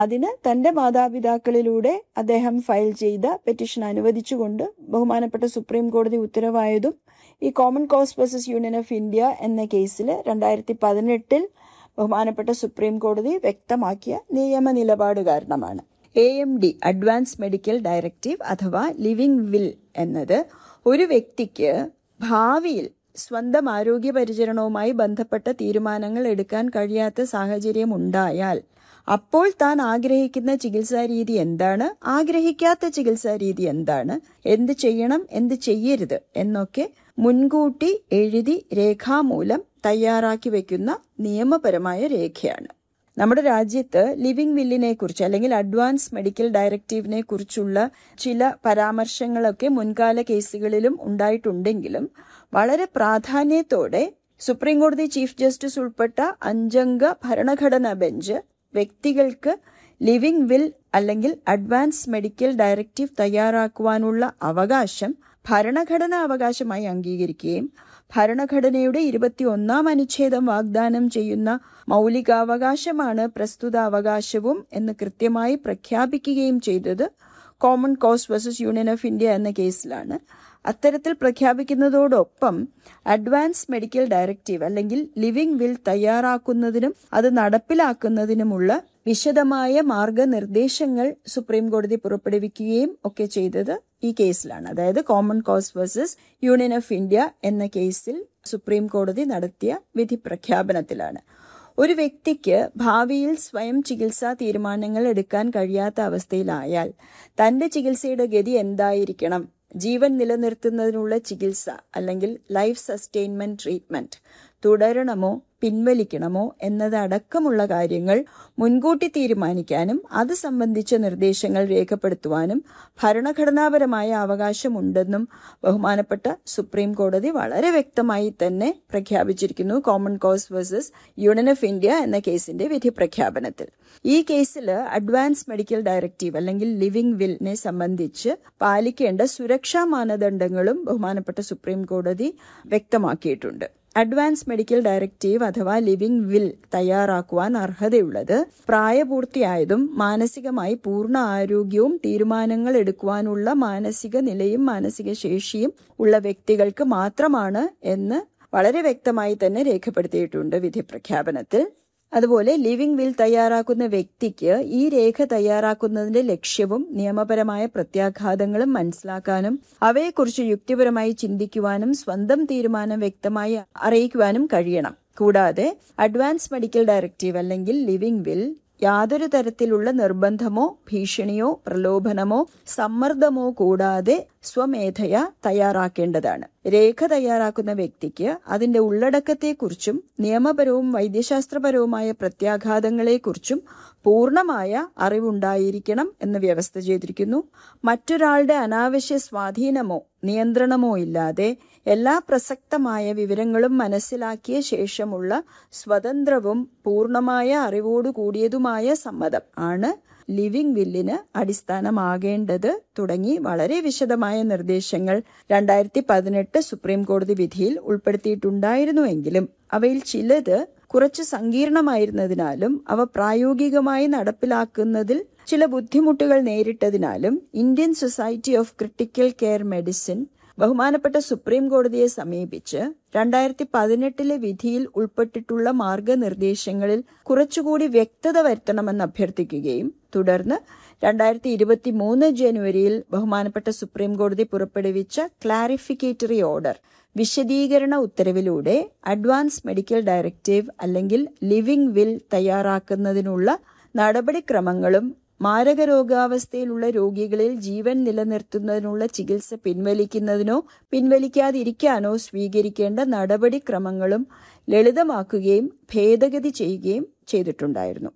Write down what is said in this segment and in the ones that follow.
അതിന് തന്റെ മാതാപിതാക്കളിലൂടെ അദ്ദേഹം ഫയൽ ചെയ്ത പെറ്റീഷൻ അനുവദിച്ചുകൊണ്ട് ബഹുമാനപ്പെട്ട സുപ്രീം കോടതി ഉത്തരവായതും ഈ Common Cause versus Union of India എന്ന കേസിൽ രണ്ടായിരത്തി പതിനെട്ടിൽ ബഹുമാനപ്പെട്ട സുപ്രീം കോടതി വ്യക്തമാക്കിയ നിയമ നിലപാട് കാരണമാണ് A M D advance medical directive അഥവാ ലിവിംഗ് വിൽ എന്നത് ഒരു വ്യക്തിക്ക് ഭാവിയിൽ സ്വന്തം ആരോഗ്യ പരിചരണവുമായി ബന്ധപ്പെട്ട തീരുമാനങ്ങൾ എടുക്കാൻ കഴിയാത്ത സാഹചര്യം ഉണ്ടായാൽ അപ്പോൾ താൻ ആഗ്രഹിക്കുന്ന ചികിത്സാ രീതി എന്താണ് ആഗ്രഹിക്കാത്ത ചികിത്സാ രീതി എന്താണ് എന്ത് ചെയ്യണം എന്ത് ചെയ്യരുത് എന്നൊക്കെ മുൻകൂട്ടി എഴുതി രേഖാമൂലം തയ്യാറാക്കി വെക്കുന്ന നിയമപരമായ രേഖയാണ് നമ്മുടെ രാജ്യത്ത് ലിവിംഗ് വില്ലിനെ കുറിച്ച് അല്ലെങ്കിൽ അഡ്വാൻസ് മെഡിക്കൽ ഡയറക്റ്റീവിനെ കുറിച്ചുള്ള ചില പരാമർശങ്ങളൊക്കെ മുൻകാല കേസുകളിലും ഉണ്ടായിട്ടുണ്ടെങ്കിലും വളരെ പ്രാധാന്യത്തോടെ സുപ്രീം കോടതി ചീഫ് ജസ്റ്റിസ് ഉൾപ്പെട്ട അഞ്ചംഗ ഭരണഘടനാ ബെഞ്ച് വ്യക്തികൾക്ക് ലിവിംഗ് വിൽ അല്ലെങ്കിൽ അഡ്വാൻസ് മെഡിക്കൽ ഡയറക്റ്റീവ് തയ്യാറാക്കുവാനുള്ള അവകാശം ഭരണഘടനാ അവകാശമായി അംഗീകരിക്കുകയും ഭരണഘടനയുടെ ഇരുപത്തി ഒന്നാം അനുച്ഛേദം വാഗ്ദാനം ചെയ്യുന്ന മൗലികാവകാശമാണ് പ്രസ്തുത അവകാശവും എന്ന് കൃത്യമായി പ്രഖ്യാപിക്കുകയും ചെയ്തത് Common Cause versus Union of India എന്ന കേസിലാണ് അത്തരത്തിൽ പ്രഖ്യാപിക്കുന്നതോടൊപ്പം അഡ്വാൻസ് മെഡിക്കൽ ഡയറക്റ്റീവ് അല്ലെങ്കിൽ ലിവിംഗ് വിൽ തയ്യാറാക്കുന്നതിനും അത് നടപ്പിലാക്കുന്നതിനുമുള്ള വിശദമായ മാർഗനിർദ്ദേശങ്ങൾ സുപ്രീം കോടതി പുറപ്പെടുവിക്കുകയും ഒക്കെ ചെയ്തത് ഈ കേസിലാണ് അതായത് Common Cause versus Union of India എന്ന കേസിൽ സുപ്രീം കോടതി നടത്തിയ വിധി പ്രഖ്യാപനത്തിലാണ് ഒരു വ്യക്തിക്ക് ഭാവിയിൽ സ്വയം ചികിത്സാ തീരുമാനങ്ങൾ എടുക്കാൻ കഴിയാത്ത അവസ്ഥയിലായാൽ തന്റെ ചികിത്സയുടെ ഗതി എന്തായിരിക്കണം ജീവൻ നിലനിർത്തുന്നതിനുള്ള ചികിത്സ അല്ലെങ്കിൽ ലൈഫ് സസ്റ്റെയിൻമെന്റ് ട്രീറ്റ്മെന്റ് തുടരണമോ പിൻവലിക്കണമോ എന്നതടക്കമുള്ള കാര്യങ്ങൾ മുൻകൂട്ടി തീരുമാനിക്കാനും അത് സംബന്ധിച്ച നിർദ്ദേശങ്ങൾ രേഖപ്പെടുത്തുവാനും ഭരണഘടനാപരമായ അവകാശമുണ്ടെന്നും ബഹുമാനപ്പെട്ട സുപ്രീം കോടതി വളരെ വ്യക്തമായി തന്നെ പ്രഖ്യാപിച്ചിരിക്കുന്നു Common Cause versus Union of India എന്ന കേസിന്റെ വിധി പ്രഖ്യാപനത്തിൽ ഈ കേസിൽ അഡ്വാൻസ് മെഡിക്കൽ ഡയറക്റ്റീവ് അല്ലെങ്കിൽ ലിവിംഗ് വില്ലിനെ സംബന്ധിച്ച് പാലിക്കേണ്ട സുരക്ഷാ മാനദണ്ഡങ്ങളും ബഹുമാനപ്പെട്ട സുപ്രീം കോടതി വ്യക്തമാക്കിയിട്ടുണ്ട് അഡ്വാൻസ് മെഡിക്കൽ ഡയറക്റ്റീവ് അഥവാ ലിവിംഗ് വിൽ തയ്യാറാക്കുവാൻ അർഹതയുള്ളത് പ്രായപൂർത്തിയായതും മാനസികമായി പൂർണ്ണ ആരോഗ്യവും തീരുമാനങ്ങൾ എടുക്കുവാനുള്ള മാനസിക നിലയും മാനസിക ശേഷിയും ഉള്ള വ്യക്തികൾക്ക് മാത്രമാണ് എന്ന് വളരെ വ്യക്തമായി തന്നെ രേഖപ്പെടുത്തിയിട്ടുണ്ട് വിധി പ്രഖ്യാപനത്തിൽ അതുപോലെ ലിവിംഗ് വിൽ തയ്യാറാക്കുന്ന വ്യക്തിക്ക് ഈ രേഖ തയ്യാറാക്കുന്നതിന്റെ ലക്ഷ്യവും നിയമപരമായ പ്രത്യാഘാതങ്ങളും മനസ്സിലാക്കാനും അവയെക്കുറിച്ച് യുക്തിപരമായി ചിന്തിക്കുവാനും സ്വന്തം തീരുമാനം വ്യക്തമായി അറിയിക്കുവാനും കഴിയണം കൂടാതെ അഡ്വാൻസ് മെഡിക്കൽ ഡയറക്റ്റീവ് അല്ലെങ്കിൽ ലിവിംഗ് വിൽ യാതൊരു തരത്തിലുള്ള നിർബന്ധമോ ഭീഷണിയോ പ്രലോഭനമോ സമ്മർദ്ദമോ കൂടാതെ സ്വമേധയ തയ്യാറാക്കേണ്ടതാണ് രേഖ തയ്യാറാക്കുന്ന വ്യക്തിക്ക് അതിന്റെ ഉള്ളടക്കത്തെക്കുറിച്ചും നിയമപരവും വൈദ്യശാസ്ത്രപരവുമായ പ്രത്യാഘാതങ്ങളെക്കുറിച്ചും പൂർണ്ണമായ അറിവുണ്ടായിരിക്കണം എന്ന് വ്യവസ്ഥ ചെയ്തിരിക്കുന്നു മറ്റൊരാളുടെ അനാവശ്യ സ്വാധീനമോ നിയന്ത്രണമോ ഇല്ലാതെ എല്ലാ പ്രസക്തമായ വിവരങ്ങളും മനസ്സിലാക്കിയ ശേഷമുള്ള സ്വതന്ത്രവും പൂർണ്ണമായ അറിവോടു കൂടിയതുമായ സമ്മതം ആണ് ലിവിംഗ് വില്ലിന് അടിസ്ഥാനമാകേണ്ടത് തുടങ്ങി വളരെ വിശദമായ നിർദ്ദേശങ്ങൾ രണ്ടായിരത്തി പതിനെട്ട് സുപ്രീം കോടതി വിധിയിൽ ഉൾപ്പെടുത്തിയിട്ടുണ്ടായിരുന്നുവെങ്കിലും അവയിൽ ചിലത് കുറച്ച് സങ്കീർണമായിരുന്നതിനാലും അവ പ്രായോഗികമായി നടപ്പിലാക്കുന്നതിൽ ചില ബുദ്ധിമുട്ടുകൾ നേരിട്ടതിനാലും Indian Society of Critical Care Medicine ബഹുമാനപ്പെട്ട സുപ്രീം കോടതിയെ സമീപിച്ച് രണ്ടായിരത്തി പതിനെട്ടിലെ വിധിയിൽ ഉൾപ്പെട്ടിട്ടുള്ള മാർഗനിർദ്ദേശങ്ങളിൽ കുറച്ചുകൂടി വ്യക്തത വരുത്തണമെന്ന് അഭ്യർത്ഥിക്കുകയും തുടർന്ന് രണ്ടായിരത്തി ഇരുപത്തി മൂന്ന് ജനുവരിയിൽ ബഹുമാനപ്പെട്ട സുപ്രീം കോടതി പുറപ്പെടുവിച്ച ക്ലാരിഫിക്കേറ്ററി ഓർഡർ വിശദീകരണ ഉത്തരവിലൂടെ അഡ്വാൻസ് മെഡിക്കൽ ഡയറക്റ്റീവ് അല്ലെങ്കിൽ ലിവിംഗ് വിൽ തയ്യാറാക്കുന്നതിനുള്ള നടപടിക്രമങ്ങളും മാരക രോഗാവസ്ഥയിലുള്ള രോഗികളിൽ ജീവൻ നിലനിർത്തുന്നതിനുള്ള ചികിത്സ പിൻവലിക്കുന്നതിനോ പിൻവലിക്കാതിരിക്കാനോ സ്വീകരിക്കേണ്ട നടപടിക്രമങ്ങളും ലളിതമാക്കുകയും ഭേദഗതി ചെയ്യുകയും ചെയ്തിട്ടുണ്ടായിരുന്നു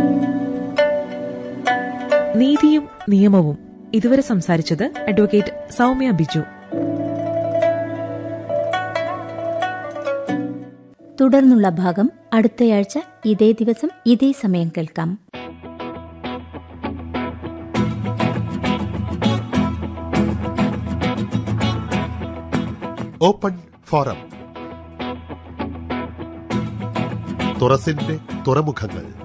നീതിയും നിയമവും ഇതുവരെ സംസാരിച്ചത് അഡ്വക്കേറ്റ് സൗമ്യ ബിജു തുടർന്നുള്ള ഭാഗം അടുത്തയാഴ്ച ഇതേ ദിവസം ഇതേ സമയം കേൾക്കാം ഓപ്പൺ ഫോറം തുറസിന്റെ തുറമുഖങ്ങൾ